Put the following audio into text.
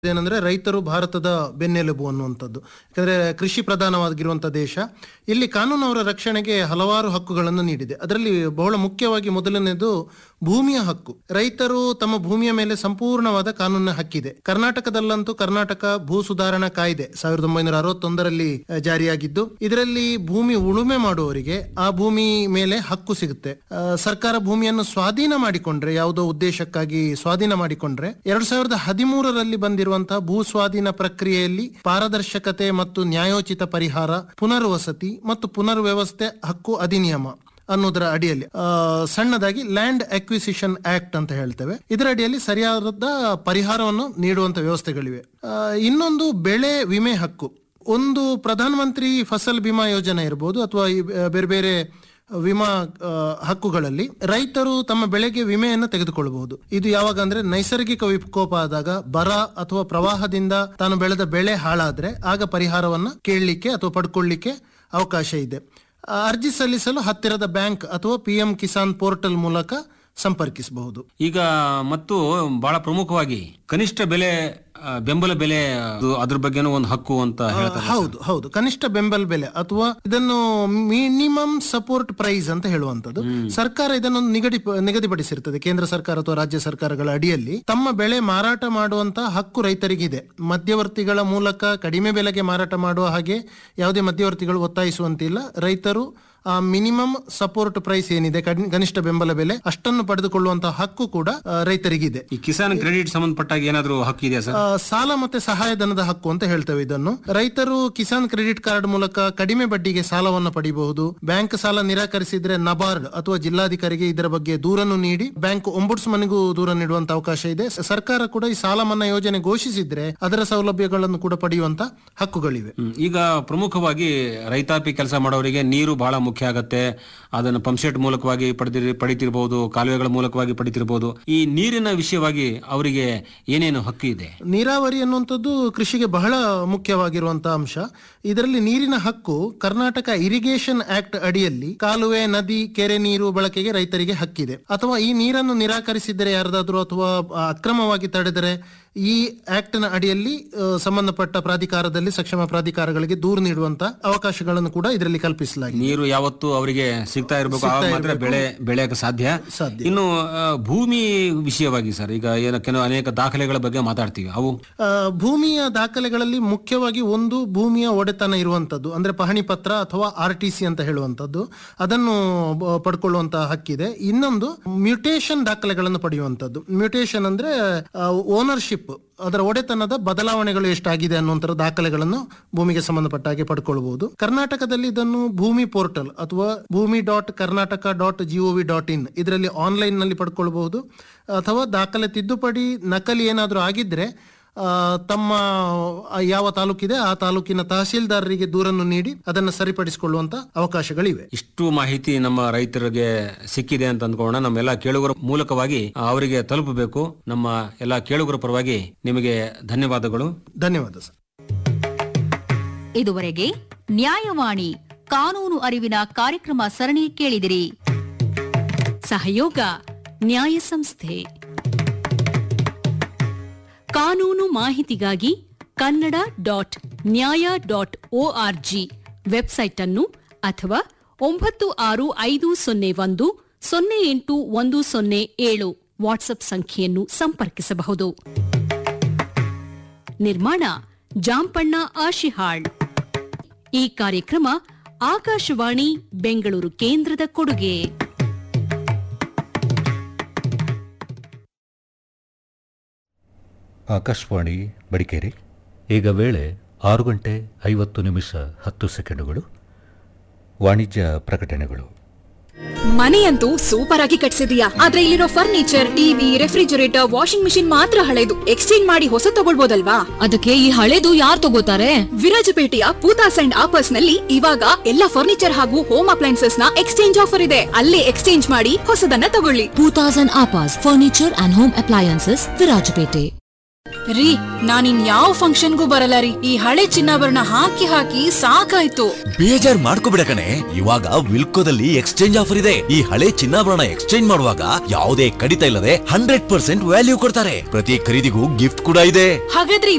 ಏನಂದ್ರೆ ರೈತರು ಭಾರತದ ಬೆನ್ನೆಲುಬು ಅನ್ನುವಂಥದ್ದು ಯಾಕಂದ್ರೆ ಕೃಷಿ ಪ್ರಧಾನವಾಗಿರುವಂತಹ ದೇಶ ಇಲ್ಲಿ ಕಾನೂನು ಅವರ ರಕ್ಷಣೆಗೆ ಹಲವಾರು ಹಕ್ಕುಗಳನ್ನು ನೀಡಿದೆ ಅದರಲ್ಲಿ ಬಹಳ ಮುಖ್ಯವಾಗಿ ಮೊದಲನೇದು ಭೂಮಿಯ ಹಕ್ಕು ರೈತರು ತಮ್ಮ ಭೂಮಿಯ ಮೇಲೆ ಸಂಪೂರ್ಣವಾದ ಕಾನೂನಿನ ಹಕ್ಕಿದೆ ಕರ್ನಾಟಕದಲ್ಲಂತೂ ಕರ್ನಾಟಕ ಭೂ ಸುಧಾರಣಾ ಕಾಯ್ದೆ ಸಾವಿರದ ಒಂಬೈನೂರ ಅರವತ್ತೊಂದರಲ್ಲಿ ಆ, ಜಾರಿಯಾಗಿದ್ದು ಇದರಲ್ಲಿ ಭೂಮಿ ಉಳುಮೆ ಮಾಡುವವರಿಗೆ ಆ ಭೂಮಿ ಮೇಲೆ ಹಕ್ಕು ಸಿಗುತ್ತೆ ಆ, ಸರ್ಕಾರ ಭೂಮಿಯನ್ನು ಸ್ವಾಧೀನ ಮಾಡಿಕೊಂಡ್ರೆ ಯಾವುದೋ ಉದ್ದೇಶಕ್ಕಾಗಿ ಸ್ವಾಧೀನ ಮಾಡಿಕೊಂಡ್ರೆ ಎರಡ್ ಸಾವಿರದ ಹದಿಮೂರರಲ್ಲಿ ಬಂದಿರುವಂತಹ ಭೂ ಸ್ವಾಧೀನ ಪ್ರಕ್ರಿಯೆಯಲ್ಲಿ ಪಾರದರ್ಶಕತೆ ಮತ್ತು ನ್ಯಾಯೋಚಿತ ಪರಿಹಾರ ಪುನರ್ವಸತಿ ಮತ್ತು ಪುನರ್ವ್ಯವಸ್ಥೆ ಹಕ್ಕು ಅಧಿನಿಯಮ ಅನ್ನೋದರ ಅಡಿಯಲ್ಲಿ ಆ, ಸಣ್ಣದಾಗಿ ಲ್ಯಾಂಡ್ ಅಕ್ವಿಸಿಷನ್ ಆಕ್ಟ್ ಅಂತ ಹೇಳ್ತೇವೆ ಇದರ ಅಡಿಯಲ್ಲಿ ಸರಿಯಾದ ಪರಿಹಾರವನ್ನು ನೀಡುವಂತ ವ್ಯವಸ್ಥೆಗಳಿವೆ ಆ, ಇನ್ನೊಂದು ಬೆಳೆ ವಿಮೆ ಹಕ್ಕು ಒಂದು ಪ್ರಧಾನಮಂತ್ರಿ ಫಸಲ್ ಬಿಮಾ ಯೋಜನೆ ಇರಬಹುದು ಅಥವಾ ಈ ಬೇರೆ ಬೇರೆ ವಿಮಾ ಆ, ಹಕ್ಕುಗಳಲ್ಲಿ ರೈತರು ತಮ್ಮ ಬೆಳೆಗೆ ವಿಮೆಯನ್ನು ತೆಗೆದುಕೊಳ್ಳಬಹುದು ಇದು ಯಾವಾಗ ಅಂದ್ರೆ ನೈಸರ್ಗಿಕ ವಿಕೋಪ ಆದಾಗ ಬರ ಅಥವಾ ಪ್ರವಾಹದಿಂದ ತಾನು ಬೆಳೆದ ಬೆಳೆ ಹಾಳಾದ್ರೆ ಆಗ ಪರಿಹಾರವನ್ನ ಕೇಳಲಿಕ್ಕೆ ಅಥವಾ ಪಡ್ಕೊಳ್ಳಿಕ್ಕೆ ಅವಕಾಶ ಇದೆ ಆ, ಅರ್ಜಿ ಸಲ್ಲಿಸಲು ಹತ್ತಿರದ ಬ್ಯಾಂಕ್ ಅಥವಾ ಪಿ ಎಂ ಕಿಸಾನ್ ಪೋರ್ಟಲ್ ಮೂಲಕ ಸಂಪರ್ಕಿಸಬಹುದು ಈಗ ಮತ್ತು ಬಹಳ ಪ್ರಮುಖವಾಗಿ ಕನಿಷ್ಠ ಬೆಲೆ ಆ, ಬೆಂಬಲ ಬೆಲೆ ಅದು ಅದ್ರ ಬಗ್ಗೆನೂ ಒಂದು ಹಕ್ಕು ಅಂತ ಹೇಳ್ತಾರೆ ಹೌದು ಹೌದು ಕನಿಷ್ಠ ಬೆಂಬಲ ಬೆಲೆ ಅಥವಾ ಇದನ್ನು ಮಿನಿಮಮ್ ಸಪೋರ್ಟ್ ಪ್ರೈಸ್ ಅಂತ ಹೇಳುವಂತದ್ದು ಸರ್ಕಾರ ಇದನ್ನು ನಿಗದಿ ನಿಗದಿಪಡಿಸಿರ್ತದೆ ಕೇಂದ್ರ ಸರ್ಕಾರ ಅಥವಾ ರಾಜ್ಯ ಸರ್ಕಾರಗಳ ಅಡಿಯಲ್ಲಿ ತಮ್ಮ ಬೆಳೆ ಮಾರಾಟ ಮಾಡುವಂತ ಹಕ್ಕು ರೈತರಿಗಿದೆ ಮಧ್ಯವರ್ತಿಗಳ ಮೂಲಕ ಕಡಿಮೆ ಬೆಲೆಗೆ ಮಾರಾಟ ಮಾಡುವ ಹಾಗೆ ಯಾವುದೇ ಮಧ್ಯವರ್ತಿಗಳು ಒತ್ತಾಯಿಸುವಂತಿಲ್ಲ ರೈತರು ಆ ಮಿನಿಮಮ್ ಸಪೋರ್ಟ್ ಪ್ರೈಸ್ ಏನಿದೆ ಕಡಿ- ಕನಿಷ್ಠ ಬೆಂಬಲ ಬೆಲೆ ಅಷ್ಟನ್ನು ಪಡೆದುಕೊಳ್ಳುವಂತಹ ಹಕ್ಕು ಕೂಡ ಆ, ರೈತರಿಗಿದೆ ಈ ಕಿಸಾನ್ ಕ್ರೆಡಿಟ್ ಸಂಬಂಧಪಟ್ಟಾಗ ಏನಾದ್ರು ಹಕ್ಕು ಇದೆಯಾ ಸರ್ ಆ, ಸಾಲ ಮತ್ತೆ ಸಹಾಯಧನದ ಹಕ್ಕು ಅಂತ ಹೇಳ್ತೇವೆ ಇದನ್ನು ರೈತರು ಕಿಸಾನ್ ಕ್ರೆಡಿಟ್ ಕಾರ್ಡ್ ಮೂಲಕ ಕಡಿಮೆ ಬಡ್ಡಿಗೆ ಸಾಲವನ್ನು ಪಡಿಬಹುದು ಬ್ಯಾಂಕ್ ಸಾಲ ನಿರಾಕರಿಸಿದ್ರೆ ನಬಾರ್ಡ್ ಅಥವಾ ಜಿಲ್ಲಾಧಿಕಾರಿಗೆ ಇದರ ಬಗ್ಗೆ ದೂರನ್ನು ನೀಡಿ ಬ್ಯಾಂಕ್ ಒಂಬುಡ್ಸ್ಮನ್ಗೂ ದೂರ ನೀಡುವಂತ ಅವಕಾಶ ಇದೆ ಸ- ಸರ್ಕಾರ ಕೂಡ ಈ ಸಾಲ ಮನ್ನಾ ಯೋಜನೆ ಘೋಷಿಸಿದ್ರೆ ಅದರ ಸೌಲಭ್ಯಗಳನ್ನು ಕೂಡ ಪಡೆಯುವಂತ ಹಕ್ಕುಗಳಿವೆ ಹ್ಮ್. ಈಗ ಪ್ರಮುಖವಾಗಿ ರೈತಾಪಿ ಕೆಲಸ ಮಾಡೋರಿಗೆ ನೀರು ಬಹಳ ಮುಖ್ಯ ಆಗತ್ತೆ ಅದನ್ನು ಪಂಪ್ಸೆಟ್ ಮೂಲಕವಾಗಿ ಪಡೆದಿರ್ ಪಡಿತಿರ್ಬೋದು ಕಾಲುವೆಗಳ ಮೂಲಕವಾಗಿ ಪಡಿತಿರ್ಬೋದು ಈ ನೀರಿನ ವಿಷಯವಾಗಿ ಅವರಿಗೆ ಏನೇನು ಹಕ್ಕು ಇದೆ ನೀರಾವರಿ ಅನ್ನುವಂಥದ್ದು ಕೃಷಿಗೆ ಬಹಳ ಮುಖ್ಯವಾಗಿರುವಂತಹ ಅಂಶ ಇದರಲ್ಲಿ ನೀರಿನ ಹಕ್ಕು ಕರ್ನಾಟಕ ಇರಿಗೇಷನ್ ಆಕ್ಟ್ ಅಡಿಯಲ್ಲಿ ಕಾಲುವೆ ನದಿ ಕೆರೆ ನೀರು ಬಳಕೆಗೆ ರೈತರಿಗೆ ಹಕ್ಕಿದೆ ಅಥವಾ ಈ ನೀರನ್ನು ನಿರಾಕರಿಸಿದರೆ ಯಾರದಾದ್ರೂ ಅಥವಾ ಆ, ಅಕ್ರಮವಾಗಿ ತಡೆದರೆ ಈ ಆಕ್ಟ್ ನ ಅಡಿಯಲ್ಲಿ ಆ, ಸಂಬಂಧಪಟ್ಟ ಪ್ರಾಧಿಕಾರದಲ್ಲಿ ಸಕ್ಷಮ ಪ್ರಾಧಿಕಾರಗಳಿಗೆ ದೂರು ನೀಡುವಂತ ಅವಕಾಶಗಳನ್ನು ಕೂಡ ಇದರಲ್ಲಿ ಕಲ್ಪಿಸಲಾಗಿದೆ ನೀರು ಯಾವತ್ತು ಅವರಿಗೆ ಸಿಗ್ತಾ ಇರಬೇಕು ಆವಾಗ ಮಾತ್ರ ಬೆಳೆ ಬೆಳೆಯಕ್ಕೆ ಸಾಧ್ಯ ಸಾಧ್ಯ. ಇನ್ನು ಆ, ಭೂಮಿ ವಿಷಯವಾಗಿ ಸರ್ ಈಗ ಏನು ಕೆಲವು ಅನೇಕ ದಾಖಲೆಗಳ ಬಗ್ಗೆ ಮಾತಾಡ್ತೀವಿ ಅವು ಆ, ಭೂಮಿಯ ದಾಖಲೆಗಳಲ್ಲಿ ಮುಖ್ಯವಾಗಿ ಒಂದು ಭೂಮಿಯ ಒಡೆತನ ಇರುವಂತದ್ದು ಅಂದ್ರೆ ಪಹಣಿ ಪತ್ರ ಅಥವಾ ಆರ್ ಟಿ ಸಿ ಅಂತ ಹೇಳುವಂತದ್ದು ಅದನ್ನು ಬ- ಪಡ್ಕೊಳ್ಳುವಂತಹ ಹಕ್ಕಿದೆ ಇನ್ನೊಂದು ಮ್ಯೂಟೇಷನ್ ದಾಖಲೆಗಳನ್ನು ಪಡೆಯುವಂತದ್ದು ಮ್ಯೂಟೇಷನ್ ಅಂದ್ರೆ ಓನರ್ಶಿಪ್ ಅದರ ಒಡೆತನದ ಬದಲಾವಣೆಗಳು ಎಷ್ಟಾಗಿದೆ ಅನ್ನುವಂಥ ದಾಖಲೆಗಳನ್ನು ಭೂಮಿಗೆ ಸಂಬಂಧಪಟ್ಟ ಹಾಗೆ ಪಡ್ಕೊಳ್ಬಹುದು ಕರ್ನಾಟಕದಲ್ಲಿ ಇದನ್ನು ಭೂಮಿ ಪೋರ್ಟಲ್ ಅಥವಾ Bhoomi dot Karnataka dot G O V dot in ಇದರಲ್ಲಿ ಆನ್ಲೈನ್ ನಲ್ಲಿ ಪಡ್ಕೊಳ್ಬಹುದು ಅಥವಾ ದಾಖಲೆ ತಿದ್ದುಪಡಿ ನಕಲಿ ಏನಾದರೂ ಆಗಿದ್ರೆ ಆ, ತಮ್ಮ ಆ, ಯಾವ ತಾಲೂಕಿದೆ ಆ ತಾಲೂಕಿನ ತಹಸೀಲ್ದಾರರಿಗೆ ದೂರನ್ನು ನೀಡಿ ಅದನ್ನು ಸರಿಪಡಿಸಿಕೊಳ್ಳುವಂತ ಅವಕಾಶಗಳಿವೆ ಇಷ್ಟು ಮಾಹಿತಿ ನಮ್ಮ ರೈತರಿಗೆ ಸಿಕ್ಕಿದೆ ಅಂತ ಅಂದ್ಕೊಳ್ಳೋಣ ನಮ್ಮೆಲ್ಲ ಕೇಳುಗರ ಮೂಲಕವಾಗಿ ಅವರಿಗೆ ತಲುಪಬೇಕು ನಮ್ಮ ಎಲ್ಲ ಕೇಳುಗರ ಪರವಾಗಿ ನಿಮಗೆ ಧನ್ಯವಾದಗಳು ಧನ್ಯವಾದ ಸರ್ ಇದುವರೆಗೆ ನ್ಯಾಯವಾಣಿ ಕಾನೂನು ಅರಿವಿನ ಕಾರ್ಯಕ್ರಮ ಸರಣಿ ಕೇಳಿದಿರಿ ಸಹಯೋಗ ನ್ಯಾಯ ಸಂಸ್ಥೆ ಕಾನೂನು ಮಾಹಿತಿಗಾಗಿ Kannada dot Nyaya dot O R G website ಅನ್ನು ಅಥವಾ ಒಂಬತ್ತು ಆರು ಐದು ಸೊನ್ನೆ ಒಂದು ಸೊನ್ನೆ ಎಂಟು ಒಂದು ಸೊನ್ನೆ ಏಳು ವಾಟ್ಸ್ಆಪ್ ಸಂಖ್ಯೆಯನ್ನು ಸಂಪರ್ಕಿಸಬಹುದು ನಿರ್ಮಾಣ ಜಾಂಪಣ್ಣ ಆಶಿಹಾಳ್ ಈ ಕಾರ್ಯಕ್ರಮ ಆಕಾಶವಾಣಿ ಬೆಂಗಳೂರು ಕೇಂದ್ರದ ಕೊಡುಗೆ ಆಕಾಶವಾಣಿ ಮಡಿಕೇರಿ ಈಗ ವೇಳೆ ಆರು ಗಂಟೆ ಐವತ್ತು ನಿಮಿಷ ಹತ್ತು ಸೆಕೆಂಡುಗಳು ವಾಣಿಜ್ಯ ಪ್ರಕಟಣೆಗಳು ಮನೆಯಂತೂ ಸೂಪರ್ ಆಗಿ ಕಟ್ಸಿದೀಯಾ ಆದ್ರೆ ಇಲ್ಲಿರೋ furniture TV refrigerator washing machine ಮಾತ್ರ ಹಳೆದು ಎಕ್ಸ್ಚೇಂಜ್ ಮಾಡಿ ಹೊಸ ತಗೊಳ್ಬೋದಲ್ವಾ ಅದಕ್ಕೆ ಈ ಹಳೇದು ಯಾರ್ ತಗೋತಾರೆ ವಿರಾಜಪೇಟೆಯ ಪೂತಾಸ್ ಅಂಡ್ ಆಪರ್ಸ್ ನಲ್ಲಿ ಇವಾಗ ಎಲ್ಲ ಫರ್ನಿಚರ್ ಹಾಗೂ ಹೋಮ್ ಅಪ್ಲೈನ್ಸಸ್ ನ ಎಕ್ಸ್ಚೇಂಜ್ ಆಫರ್ ಇದೆ ಅಲ್ಲೇ ಎಕ್ಸ್ಚೇಂಜ್ ಮಾಡಿ ಹೊಸದನ್ನ ತಗೊಳ್ಳಿ two thousand Apas furniture and home appliances Virajpet ರೀ ನಾನಿನ್ ಯಾವ ಫಂಕ್ಷನ್ಗೂ ಬರಲ್ಲ ರೀ ಈ ಹಳೆ ಚಿನ್ನಾಭರಣ ಹಾಕಿ ಹಾಕಿ ಸಾಕಾಯ್ತು ಬೇಜಾರ್ ಮಾಡ್ಕೋಬಿಡ ಕಣೆ ಇವಾಗ ವಿಲ್ಕೋದಲ್ಲಿ ಎಕ್ಸ್ಚೇಂಜ್ ಆಫರ್ ಇದೆ ಈ ಹಳೆ ಚಿನ್ನಾಭರಣ ಎಕ್ಸ್ಚೇಂಜ್ ಮಾಡುವಾಗ ಯಾವುದೇ ಕಡಿತ ಇಲ್ಲದೆ ಹಂಡ್ರೆಡ್ ಪರ್ಸೆಂಟ್ ವ್ಯಾಲ್ಯೂ ಕೊಡ್ತಾರೆ ಪ್ರತಿ ಖರೀದಿಗೂ ಗಿಫ್ಟ್ ಕೂಡ ಇದೆ ಹಾಗಾದ್ರೆ